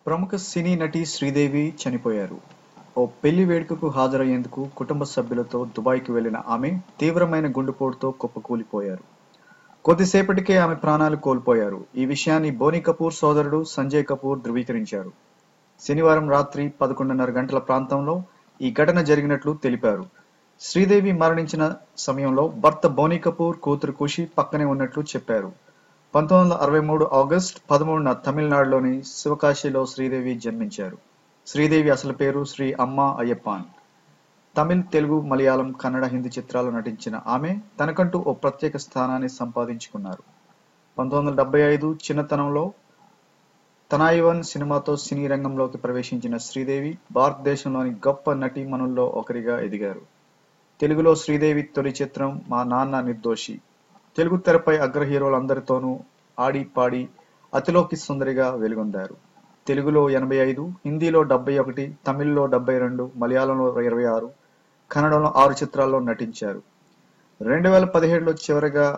ప్రముఖ సినీ నటి శ్రీదేవి చనిపోయారు ఓ పెళ్లి వేడుకకు హాజరయ్యేందుకు కుటుంబ సభ్యులతో దుబాయ్కి వెళ్లిన ఆమె తీవ్రమైన గుండెపోటుతో కుప్పకూలిపోయారు కొద్దిసేపటికే ఆమె ప్రాణాలు కోల్పోయారు ఈ విషయాన్ని బోని కపూర్ సోదరుడు సంజయ్ కపూర్ ధృవీకరించారు శనివారం రాత్రి పదకొండున్నర గంటల ప్రాంతంలో ఈ ఘటన జరిగినట్లు తెలిపారు శ్రీదేవి మరణించిన సమయంలో భర్త బోని కపూర్ కూతురు ఖుషి పక్కనే ఉన్నట్లు చెప్పారు పంతొమ్మిది వందల అరవై మూడు ఆగస్ట్ పదమూడున తమిళనాడులోని శివకాశిలో శ్రీదేవి జన్మించారు శ్రీదేవి అసలు పేరు శ్రీ అమ్మ అయ్యప్పాన్ తమిళ్ తెలుగు మలయాళం కన్నడ హిందీ చిత్రాల్లో నటించిన ఆమె తనకంటూ ఓ ప్రత్యేక స్థానాన్ని సంపాదించుకున్నారు పంతొమ్మిది వందల డెబ్బై ఐదు చిన్నతనంలో తనాయివన్ సినిమాతో సినీ రంగంలోకి ప్రవేశించిన శ్రీదేవి భారతదేశంలోని గొప్ప నటీమణుల్లో ఒకరిగా ఎదిగారు తెలుగులో శ్రీదేవి తొలి చిత్రం మా నాన్న నిర్దోషి తెలుగు తెరపై అగ్ర హీరోలందరితోనూ ఆడి పాడి అతిలోకి సుందరిగా వెలుగొందారు తెలుగులో ఎనభై ఐదు హిందీలో డెబ్బై ఒకటి తమిళ్లో డెబ్బై రెండు మలయాళంలో ఇరవై ఆరు కన్నడంలో ఆరు చిత్రాల్లో నటించారు రెండు వేల పదిహేడులో చివరగా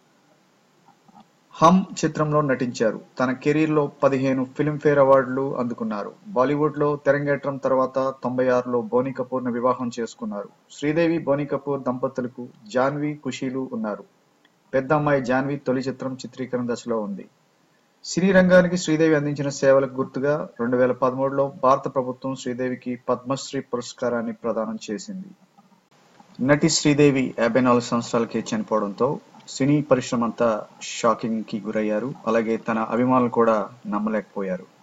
హమ్ చిత్రంలో నటించారు తన కెరీర్లో పదిహేను ఫిల్మ్ఫేర్ అవార్డులు అందుకున్నారు బాలీవుడ్లో తెరంగేట్రం తర్వాత తొంభై ఆరులో బోని కపూర్ను వివాహం చేసుకున్నారు శ్రీదేవి బోని కపూర్ దంపతులకు జాన్వి ఖుషీలు ఉన్నారు పెద్ద అమ్మాయి జాన్వి తొలి చిత్రం చిత్రీకరణ దశలో ఉంది సినీ రంగానికి శ్రీదేవి అందించిన సేవలకు గుర్తుగా రెండు వేల పదమూడులో భారత ప్రభుత్వం శ్రీదేవికి పద్మశ్రీ పురస్కారాన్ని ప్రదానం చేసింది నటి శ్రీదేవి యాభై నాలుగు సంవత్సరాలకే చనిపోవడంతో సినీ పరిశ్రమ అంతా షాకింగ్ కి గురయ్యారు అలాగే తన అభిమానులు కూడా నమ్మలేకపోయారు